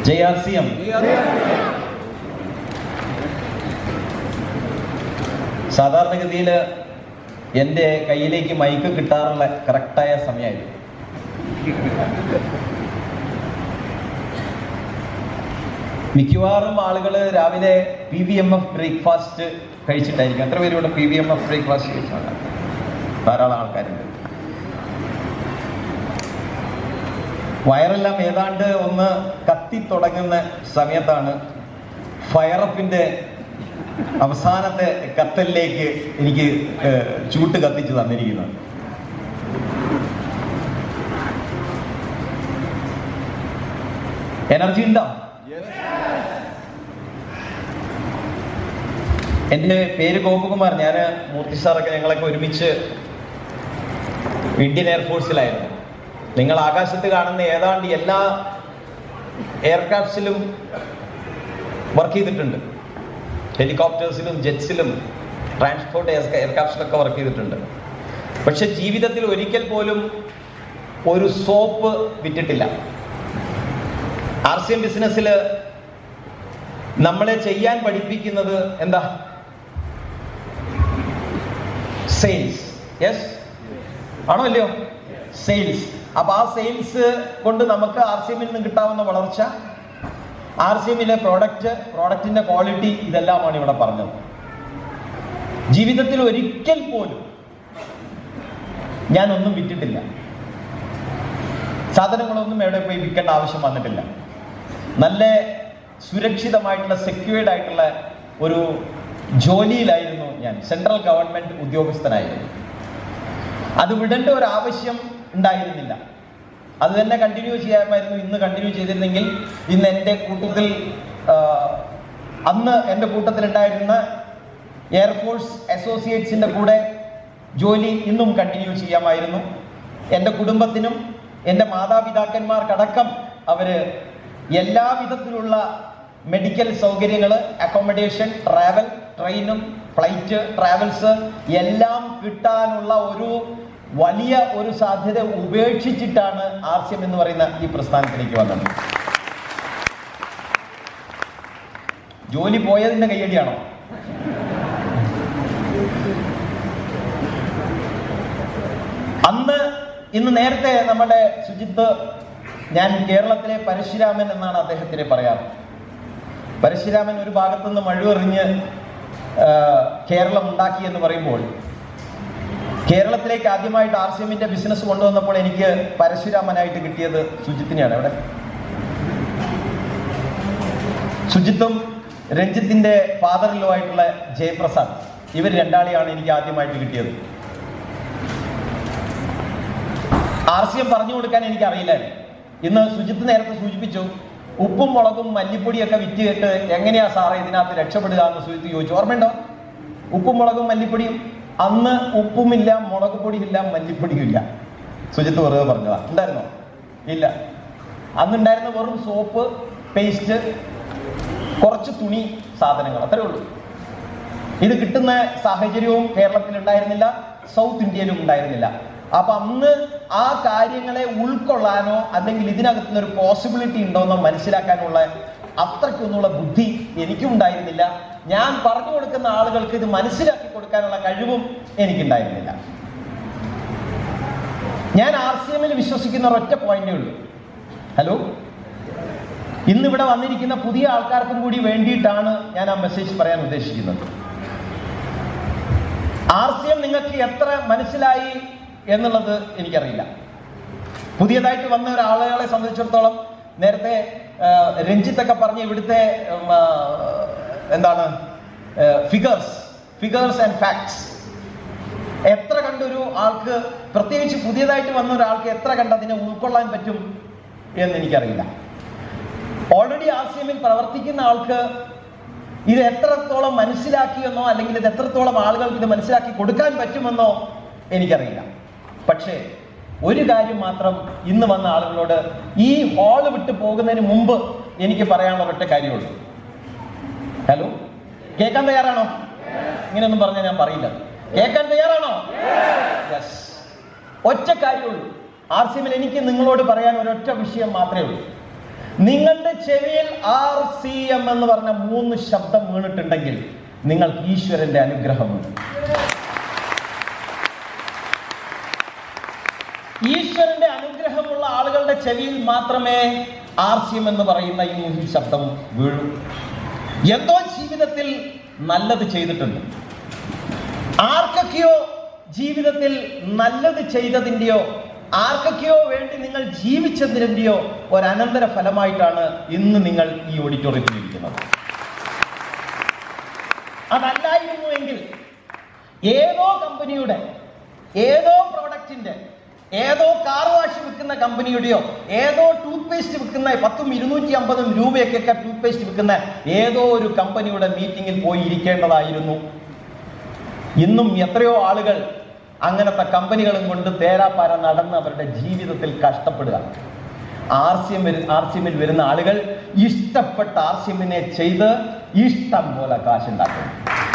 ജയാസ്യം സാധാരണഗതിയിൽ എൻ്റെ കയ്യിലേക്ക് മൈക്ക് കിട്ടാറുള്ള കറക്റ്റായ സമയമായിരുന്നു മിക്കവാറും ആളുകൾ രാവിലെ P V M F breakfast കഴിച്ചിട്ടായിരിക്കും എത്ര പേര് ഇവിടെ P V M F breakfast കഴിച്ചാണ് ധാരാളം ആൾക്കാരുണ്ട് വയറെല്ലാം ഏതാണ്ട് ഒന്ന് കത്തി തുടങ്ങുന്ന സമയത്താണ് ഫയറപ്പിന്റെ അവസാനത്തെ കത്തലിലേക്ക് എനിക്ക് ഏഹ്, ചൂട്ട് കത്തിച്ച് തന്നിരിക്കുന്നത് എനർജി ഉണ്ടോ എൻ്റെ പേര് ഗോപകുമാർ ഞാൻ മൂർത്തി സാറൊക്കെ ഞങ്ങളൊക്കെ ഒരുമിച്ച് ഇന്ത്യൻ എയർഫോഴ്സിലായിരുന്നു നിങ്ങൾ ആകാശത്ത് കാണുന്ന ഏതാണ്ട് എല്ലാ എയർക്രാഫ്റ്റ്സിലും വർക്ക് ചെയ്തിട്ടുണ്ട് ഹെലികോപ്റ്റേഴ്സിലും ജെറ്റ്സിലും ട്രാൻസ്പോർട്ട് എയർക്രാഫ്റ്റ്സിലൊക്കെ വർക്ക് ചെയ്തിട്ടുണ്ട് പക്ഷെ ജീവിതത്തിൽ ഒരിക്കൽ പോലും ഒരു സോപ്പ് വിറ്റിട്ടില്ല ആർ സി എം ബിസിനസ്സിൽ നമ്മളെ ചെയ്യാൻ പഠിപ്പിക്കുന്നത് എന്താ സെയിൽസ് യെസ് ആണോ അല്ലയോ സെയിൽസ് അപ്പൊ ആ സെയിൽസ് കൊണ്ട് നമുക്ക് ആർ സി എമ്മിൽ നിന്ന് കിട്ടാവുന്ന വളർച്ച ആർ സി എമ്മിലെ പ്രോഡക്റ്റ് പ്രോഡക്റ്റിന്റെ ക്വാളിറ്റി ഇതെല്ലാമാണ് ഇവിടെ പറഞ്ഞത് ജീവിതത്തിൽ ഒരിക്കൽ പോലും ഞാനൊന്നും വിറ്റിട്ടില്ല സാധനങ്ങളൊന്നും എവിടെ പോയി വിൽക്കേണ്ട ആവശ്യം വന്നിട്ടില്ല നല്ല സുരക്ഷിതമായിട്ടുള്ള സെക്യൂർഡ് ആയിട്ടുള്ള ഒരു ജോലിയിലായിരുന്നു ഞാൻ സെൻട്രൽ ഗവൺമെന്റ് ഉദ്യോഗസ്ഥനായിരുന്നു അത് വിടേണ്ട ഒരു ആവശ്യം ഉണ്ടായിരുന്നില്ല അത് തന്നെ കണ്ടിന്യൂ ചെയ്യാമായിരുന്നു ഇന്ന് കണ്ടിന്യൂ ചെയ്തിരുന്നെങ്കിൽ ഇന്ന് എൻ്റെ കൂട്ടത്തിൽ ആ, അന്ന് എൻ്റെ കൂട്ടത്തിലുണ്ടായിരുന്ന എയർഫോഴ്സ് അസോസിയേറ്റ്സിൻ്റെ കൂടെ ജോലി ഇന്നും കണ്ടിന്യൂ ചെയ്യാമായിരുന്നു എൻ്റെ കുടുംബത്തിനും എൻ്റെ മാതാപിതാക്കന്മാർക്കടക്കം അവര് എല്ലാ വിധത്തിലുള്ള മെഡിക്കൽ സൗകര്യങ്ങൾ അക്കോമഡേഷൻ ട്രാവൽ ട്രെയിനും ഫ്ലൈറ്റ് ട്രാവൽസ് എല്ലാം കിട്ടാനുള്ള ഒരു വലിയ ഒരു സാധ്യത ഉപേക്ഷിച്ചിട്ടാണ് ആർ സി എം എന്ന് പറയുന്ന ഈ പ്രസ്ഥാനത്തിലേക്ക് വന്നത് ജോലി പോയതിന്റെ കയ്യടിയാണോ അന്ന് ഇന്ന് നേരത്തെ നമ്മുടെ സുജിത്ത് ഞാൻ കേരളത്തിലെ പരശുരാമൻ എന്നാണ് അദ്ദേഹത്തിനെ പറയാറ് പരശുരാമൻ ഒരു ഭാഗത്തുനിന്ന് മഴുവെറിഞ്ഞ് ആ, കേരളം ഉണ്ടാക്കി എന്ന് പറയുമ്പോൾ കേരളത്തിലേക്ക് ആദ്യമായിട്ട് ആർ സി എമ്മിന്റെ ബിസിനസ് കൊണ്ടുവന്നപ്പോൾ എനിക്ക് പരശുരാമനായിട്ട് കിട്ടിയത് സുജിത്തിനെയാണ് അവിടെ സുജിത്തും രഞ്ജിത്തിന്റെ ഫാദറിലോ ആയിട്ടുള്ള ജയപ്രസാദ് ഇവർ രണ്ടാളെയാണ് എനിക്ക് ആദ്യമായിട്ട് കിട്ടിയത് ആർ സി എം പറഞ്ഞു കൊടുക്കാൻ എനിക്ക് അറിയില്ലായിരുന്നു ഇന്ന് സുജിത്ത് നേരത്തെ സൂചിപ്പിച്ചു ഉപ്പും മുളകും മല്ലിപ്പൊടിയൊക്കെ വിറ്റിട്ട് എങ്ങനെയാ സാറേ ഇതിനകത്ത് രക്ഷപ്പെടുക എന്ന് സുജിത്ത് ചോദിച്ചു ഓർമ്മയുണ്ടോ ഉപ്പും മുളകും മല്ലിപ്പൊടിയും അന്ന് ഉപ്പുമില്ല മുളക് പൊടിയില്ല മല്ലിപ്പൊടിയും ഇല്ല സുജിത്ത് വെറുതെ പറഞ്ഞതാ ഉണ്ടായിരുന്നോ ഇല്ല അന്നുണ്ടായിരുന്ന വെറും സോപ്പ് പേസ്റ്റ് കുറച്ച് തുണി സാധനങ്ങൾ അത്രേ ഉള്ളൂ ഇത് കിട്ടുന്ന സാഹചര്യവും കേരളത്തിൽ ഉണ്ടായിരുന്നില്ല സൗത്ത് ഇന്ത്യയിലും ഉണ്ടായിരുന്നില്ല അപ്പൊ അന്ന് ആ കാര്യങ്ങളെ ഉൾക്കൊള്ളാനോ അല്ലെങ്കിൽ ഇതിനകത്തുനിന്ന് ഒരു പോസിബിലിറ്റി ഉണ്ടോന്നോ മനസ്സിലാക്കാനുള്ള അത്രയ്ക്കൊന്നുള്ള ബുദ്ധി എനിക്കും ഉണ്ടായിരുന്നില്ല ഞാൻ പറഞ്ഞു കൊടുക്കുന്ന ആളുകൾക്ക് ഇത് മനസ്സിലാക്കി കൊടുക്കാനുള്ള കഴിവും എനിക്കുണ്ടായിരുന്നില്ല ഞാൻ ആർ സി എമ്മിൽ വിശ്വസിക്കുന്ന ഒരൊറ്റ പോയിന്റേ ഉള്ളൂ ഹലോ ഇന്നിവിടെ വന്നിരിക്കുന്ന പുതിയ ആൾക്കാർക്കും കൂടി വേണ്ടിയിട്ടാണ് ഞാൻ ആ മെസ്സേജ് പറയാൻ ഉദ്ദേശിക്കുന്നത് ആർ സി എം നിങ്ങൾക്ക് എത്ര മനസ്സിലായി എന്നുള്ളത് എനിക്കറിയില്ല പുതിയതായിട്ട് വന്ന ഒരാളുകളെ സംബന്ധിച്ചിടത്തോളം നേരത്തെ ആ, രഞ്ജിത്തൊക്കെ പറഞ്ഞ ഇവിടുത്തെ ഉം, ആ, എന്താണ് ഫിഗേഴ്സ് ഫിഗേഴ്സ് ആൻഡ് ഫാക്ട്സ് എത്ര കണ്ടൊരു ആൾക്ക് പ്രത്യേകിച്ച് പുതിയതായിട്ട് വന്ന ഒരാൾക്ക് എത്ര കണ്ട് അതിനെ ഉൾക്കൊള്ളാൻ പറ്റും എന്ന് എനിക്കറിയില്ല ഓൾറെഡി ആർ സി എമ്മിൽ പ്രവർത്തിക്കുന്ന ആൾക്ക് ഇത് എത്രത്തോളം മനസ്സിലാക്കിയെന്നോ അല്ലെങ്കിൽ ഇത് എത്രത്തോളം ആളുകൾക്ക് ഇത് മനസ്സിലാക്കി കൊടുക്കാൻ പറ്റുമെന്നോ എനിക്കറിയില്ല പക്ഷേ ഒരു കാര്യം മാത്രം ഇന്ന് വന്ന ആളുകളോട് ഈ ഹാള് വിട്ട് പോകുന്നതിന് മുമ്പ് എനിക്ക് പറയാനുള്ള ഒറ്റ കാര്യമുള്ളൂ ഹലോ കേൾക്കാൻ തയ്യാറാണോ ഇങ്ങനെയൊന്നും പറഞ്ഞാൽ ഞാൻ പറയില്ല കേൾക്കാൻ തയ്യാറാണോ യെസ് ഒറ്റ കാര്യമുള്ളൂ ആർ സി എമ്മിൽ എനിക്ക് നിങ്ങളോട് പറയാൻ ഒരൊറ്റ വിഷയം മാത്രമേ ഉള്ളൂ നിങ്ങളുടെ ചെവിയിൽ ആർ സി എം എന്ന് പറഞ്ഞ മൂന്ന് ശബ്ദം വീണിട്ടുണ്ടെങ്കിൽ നിങ്ങൾക്ക് ഈശ്വരന്റെ അനുഗ്രഹമുണ്ട് ഈശ്വരന്റെ അനുഗ്രഹമുള്ള ആളുകളുടെ ചെവിയിൽ മാത്രമേ ആർ സി എം എന്ന് പറയുന്ന ഈ മൂന്ന് ശബ്ദം വീഴൂ എന്തോ ജീവിതത്തിൽ നല്ലത് ചെയ്തിട്ടുണ്ട് ആർക്കൊക്കെയോ ജീവിതത്തിൽ നല്ലത് ചെയ്തതിൻ്റെയോ ആർക്കൊക്കെയോ വേണ്ടി നിങ്ങൾ ജീവിച്ചതിൻ്റെയോ ഒരനന്തര ഫലമായിട്ടാണ് ഇന്ന് നിങ്ങൾ ഈ ഓഡിറ്റോറിയത്തിൽ ഇരിക്കുന്നത് അതല്ലായിരുന്നുവെങ്കിൽ ഏതോ കമ്പനിയുടെ ഏതോ പ്രോഡക്റ്റിന്റെ ഏതോ കാർ വാഷ് വിൽക്കുന്ന കമ്പനിയുടെയോ ഏതോ ടൂത്ത് പേസ്റ്റ് വിൽക്കുന്ന പത്തും ഇരുന്നൂറ്റി അമ്പതും രൂപയൊക്കെ ടൂത്ത് പേസ്റ്റ് വിൽക്കുന്ന ഏതോ ഒരു കമ്പനിയുടെ മീറ്റിംഗിൽ പോയി ഇരിക്കേണ്ടതായിരുന്നു ഇന്നും എത്രയോ ആളുകൾ അങ്ങനത്തെ കമ്പനികളും കൊണ്ട് തേരാപ്പാര നടന്ന് അവരുടെ ജീവിതത്തിൽ കഷ്ടപ്പെടുക R C M R C എമ്മിൽ വരുന്ന ആളുകൾ ഇഷ്ടപ്പെട്ട ആർ സി എമ്മിനെ ചെയ്ത് ഇഷ്ടം പോലെ കാശുണ്ടാക്കും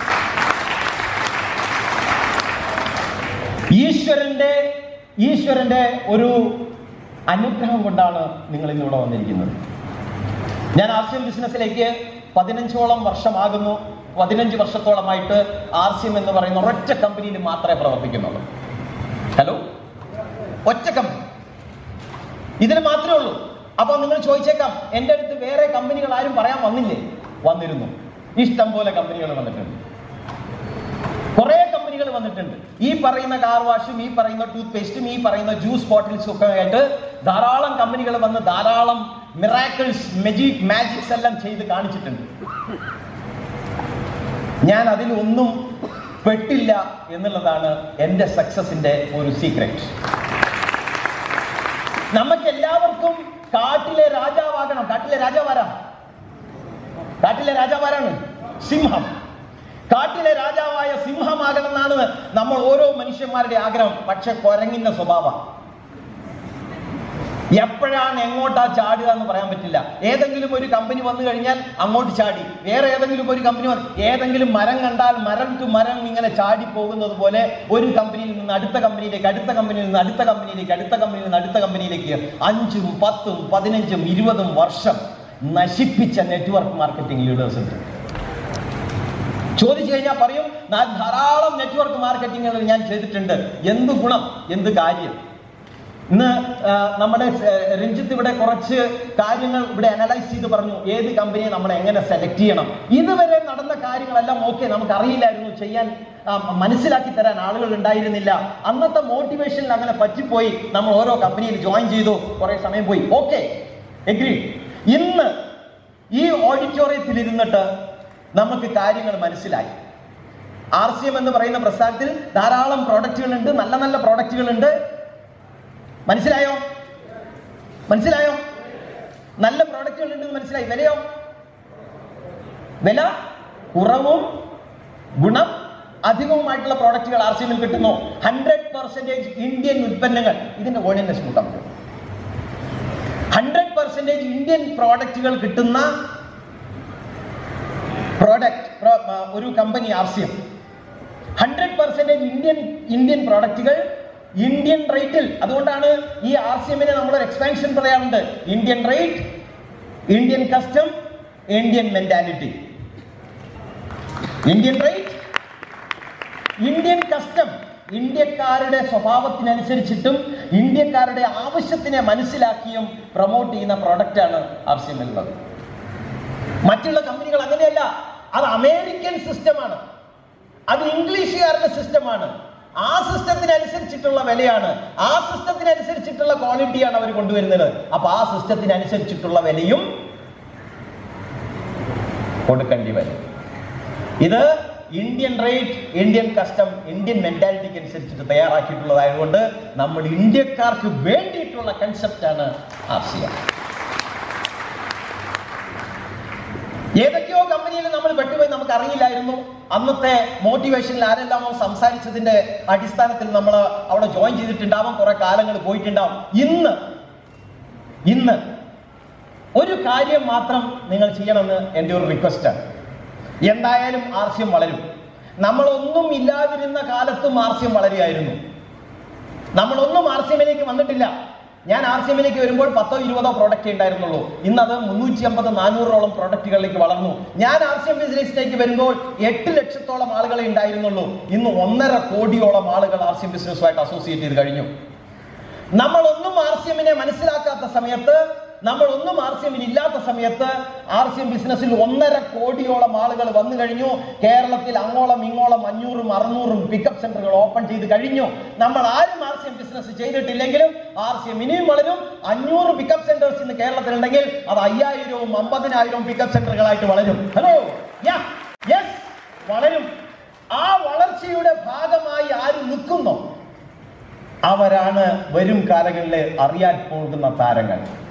ഈശ്വരന്റെ ഈശ്വരന്റെ ഒരു അനുഗ്രഹം കൊണ്ടാണ് നിങ്ങൾ ഇന്നിവിടെ വന്നിരിക്കുന്നത് ഞാൻ ആർ സി എം ബിസിനസ്സിലേക്ക് പതിനഞ്ചോളം വർഷമാകുന്നു പതിനഞ്ച് വർഷത്തോളമായിട്ട് ആർ സി എം എന്ന് പറയുന്ന ഒരൊറ്റ കമ്പനിയിൽ മാത്രമേ പ്രവർത്തിക്കുന്നുള്ളൂ ഹലോ ഒറ്റ കമ്പനി ഇതിന് മാത്രമേ ഉള്ളൂ അപ്പൊ നിങ്ങൾ ചോദിച്ചേക്കാം എൻ്റെ അടുത്ത് വേറെ കമ്പനികൾ ആരും പറയാൻ വന്നില്ലേ വന്നിരുന്നു ഇഷ്ടം പോലെ കമ്പനികൾ വന്നിട്ടുണ്ട് കുറെ കമ്പനികൾ വന്നിട്ടുണ്ട് ഈ പറയുന്ന കാർ വാഷും ഈ പറയുന്ന ടൂത്ത് പേസ്റ്റും ഈ പറയുന്ന ജ്യൂസ് ബോട്ടിൽസും ഒക്കെ ആയിട്ട് ധാരാളം കമ്പനികൾ വന്ന് ധാരാളം മിറാക്കിൾസ് മെജിക് മാജിക്സ് എല്ലാം ചെയ്ത് കാണിച്ചിട്ടുണ്ട് ഞാൻ അതിലൊന്നും പെട്ടില്ല എന്നുള്ളതാണ് എൻ്റെ സക്സസിന്റെ ഒരു സീക്രട്ട് നമുക്ക് എല്ലാവർക്കും കാട്ടിലെ രാജാവാകണം കാട്ടിലെ രാജാവാരാ കാട്ടിലെ രാജാവാരാണ് സിംഹം കാട്ടിലെ രാജാവായ സിംഹമാകണം എന്നാണ് നമ്മൾ ഓരോ മനുഷ്യന്മാരുടെ ആഗ്രഹം പക്ഷെ കുരങ്ങിന്റെ സ്വഭാവം എപ്പോഴാണ് എങ്ങോട്ടാ ചാടുക എന്ന് പറയാൻ പറ്റില്ല ഏതെങ്കിലും ഒരു കമ്പനി വന്നു കഴിഞ്ഞാൽ അങ്ങോട്ട് ചാടി വേറെ ഏതെങ്കിലും ഒരു കമ്പനി വന്ന് ഏതെങ്കിലും മരം കണ്ടാൽ മരം ടു മരം ഇങ്ങനെ ചാടി പോകുന്നത് പോലെ ഒരു കമ്പനിയിൽ നിന്ന് അടുത്ത കമ്പനിയിലേക്ക് അടുത്ത കമ്പനിയിൽ നിന്ന് അടുത്ത കമ്പനിയിലേക്ക് അടുത്ത കമ്പനിയിൽ നിന്ന് അടുത്ത കമ്പനിയിലേക്ക് അഞ്ചും പത്തും പതിനഞ്ചും ഇരുപതും വർഷം നശിപ്പിച്ച നെറ്റ്വർക്ക് മാർക്കറ്റിംഗ് ലീഡേഴ്സ് ഉണ്ട് ചോദിച്ചു കഴിഞ്ഞാൽ പറയും ഞാൻ ധാരാളം നെറ്റ്വർക്ക് മാർക്കറ്റിംഗുകൾ ഞാൻ ചെയ്തിട്ടുണ്ട് എന്ത് ഗുണം എന്ത് കാര്യം ഇന്ന് ആ, നമ്മുടെ ആ, രഞ്ജിത്ത് ഇവിടെ കുറച്ച് കാര്യങ്ങൾ ഇവിടെ അനലൈസ് ചെയ്ത് പറഞ്ഞു ഏത് കമ്പനിയെ നമ്മൾ എങ്ങനെ സെലക്ട് ചെയ്യണം ഇതുവരെ നടന്ന കാര്യങ്ങളെല്ലാം ഓക്കെ നമുക്ക് അറിയില്ലായിരുന്നു ചെയ്യാൻ ആ, മനസ്സിലാക്കി തരാൻ ആളുകൾ ഉണ്ടായിരുന്നില്ല അന്നത്തെ മോട്ടിവേഷനിൽ അങ്ങനെ പറ്റിപ്പോയി നമ്മൾ ഓരോ കമ്പനിയിൽ ജോയിൻ ചെയ്തു കുറെ സമയം പോയി ഓക്കെ എഗ്രി ഇന്ന് ഈ ഓഡിറ്റോറിയത്തിൽ ഇരുന്നിട്ട് നമുക്ക് കാര്യങ്ങൾ മനസ്സിലായി ആർ സി എം എന്ന് പറയുന്ന പ്രസ്ഥാനത്തിൽ ധാരാളം പ്രോഡക്റ്റുകളുണ്ട് നല്ല നല്ല പ്രോഡക്റ്റുകളുണ്ട് മനസ്സിലായോ മനസ്സിലായോ നല്ല പ്രോഡക്റ്റുകൾ ഉണ്ടെന്ന് മനസ്സിലായി വിലയോ വില കുറവും ഗുണം അധികവുമായിട്ടുള്ള പ്രോഡക്റ്റുകൾ ആർ സി എമ്മിൽ കിട്ടുന്നു ഹൺഡ്രഡ് പെർസെന്റേജ് ഇന്ത്യൻ ഉൽപ്പന്നങ്ങൾ ഇതിന്റെ വോളിയൻസ് കൂട്ടാൻ പറ്റും ഹൺഡ്രഡ് പെർസെന്റേജ് ഇന്ത്യൻ പ്രോഡക്റ്റുകൾ കിട്ടുന്ന പ്രോഡക്റ്റ് ഒരു company R C M hundred percentage Indian Indian പ്രോഡക്റ്റുകൾ ഇന്ത്യൻ റേറ്റിൽ അതുകൊണ്ടാണ് ഈ ആർ സി എമ്മിനെ നമ്മളൊരു എക്സ്പാൻഷൻ പറയാറുണ്ട് Indian rate Indian custom Indian mentality Indian rate Indian custom ഇന്ത്യക്കാരുടെ സ്വഭാവത്തിനനുസരിച്ചിട്ടും ഇന്ത്യക്കാരുടെ ആവശ്യത്തിനെ മനസ്സിലാക്കിയും പ്രൊമോട്ട് ചെയ്യുന്ന പ്രോഡക്റ്റാണ് ആർ സി എം ഉള്ളത് മറ്റുള്ള കമ്പനികൾ അങ്ങനെയല്ല അത് അമേരിക്കൻ സിസ്റ്റമാണ് അത് ഇംഗ്ലീഷുകാരുടെ സിസ്റ്റമാണ് ആ സിസ്റ്റത്തിനനുസരിച്ചിട്ടുള്ള വിലയാണ് ആ സിസ്റ്റത്തിനനുസരിച്ചിട്ടുള്ള ക്വാളിറ്റിയാണ് അവർ കൊണ്ടുവരുന്നത് അപ്പൊ ആ സിസ്റ്റത്തിനനുസരിച്ചിട്ടുള്ള വിലയും കൊടുക്കേണ്ടി വരും ഇത് Indian rate Indian custom Indian മെന്റാലിറ്റിക്ക് അനുസരിച്ചിട്ട് തയ്യാറാക്കിയിട്ടുള്ളതായതുകൊണ്ട് നമ്മൾ ഇന്ത്യക്കാർക്ക് വേണ്ടിയിട്ടുള്ള കൺസെപ്റ്റാണ് ആർ സി എം ഏതൊക്കെയോ കമ്പനിയിൽ നമ്മൾ പെട്ടുപോയി നമുക്ക് അറിയില്ലായിരുന്നു അന്നത്തെ മോട്ടിവേഷനിൽ ആരെല്ലാമോ സംസാരിച്ചതിന്റെ അടിസ്ഥാനത്തിൽ നമ്മൾ അവിടെ ജോയിൻ ചെയ്തിട്ടുണ്ടാവും കുറെ കാലങ്ങൾ പോയിട്ടുണ്ടാവും ഇന്ന് ഇന്ന് ഒരു കാര്യം മാത്രം നിങ്ങൾ ചെയ്യണമെന്ന് എൻ്റെ ഒരു റിക്വസ്റ്റാണ് എന്തായാലും ആർസ്യം വളരും നമ്മളൊന്നും ഇല്ലാതിരുന്ന കാലത്തും ആർസ്യം വളരുകയായിരുന്നു നമ്മളൊന്നും ആർസ്യമിലേക്ക് വന്നിട്ടില്ല ഞാൻ ആർ സി എമ്മിലേക്ക് വരുമ്പോൾ പത്തോ ഇരുപതോ പ്രോഡക്റ്റ് ഉണ്ടായിരുന്നുള്ളൂ ഇന്ന് അത് മുന്നൂറ്റി അമ്പത് നാനൂറോളം പ്രോഡക്റ്റുകളിലേക്ക് വളർന്നു ഞാൻ ആർ സി എം ബിസിനസ്സിലേക്ക് വരുമ്പോൾ എട്ട് ലക്ഷത്തോളം ആളുകളെ ഉണ്ടായിരുന്നുള്ളൂ ഇന്ന് ഒന്നര കോടിയോളം ആളുകൾ ആർ സി എം ബിസിനസ്സുമായിട്ട് അസോസിയേറ്റ് ചെയ്ത് കഴിഞ്ഞു നമ്മളൊന്നും ആർ സി എമ്മിനെ മനസ്സിലാക്കാത്ത സമയത്ത് നമ്മൾ ഒന്നും ആർ സി എമ്മിൽ ഇല്ലാത്ത സമയത്ത് ആർ സി എം ബിസിനസ്സിൽ ഒന്നര കോടിയോളം ആളുകൾ വന്നു കഴിഞ്ഞു കേരളത്തിൽ അങ്ങോളം ഇങ്ങോളം അഞ്ഞൂറും അറുന്നൂറും പിക്കപ്പ് സെന്ററുകൾ ഓപ്പൺ ചെയ്ത് കഴിഞ്ഞു നമ്മൾ ആരും ആർ സി എം ബിസിനസ് ചെയ്തിട്ടില്ലെങ്കിലും ആർ സി എം ഇനിയും വളരും അഞ്ഞൂറ് പിക്കപ്പ് സെന്റേഴ്സ് ഇന്ന് കേരളത്തിലുണ്ടെങ്കിൽ അത് അയ്യായിരവും അമ്പതിനായിരവും പിക്കപ്പ് സെന്ററുകളായിട്ട് വളരും ഹലോ യെസ് വളരും ആ വളർച്ചയുടെ ഭാഗമായി ആര് നിൽക്കുന്നോ അവരാണ് വരും കാലങ്ങളിൽ അറിയാൻ പോകുന്ന താരങ്ങൾ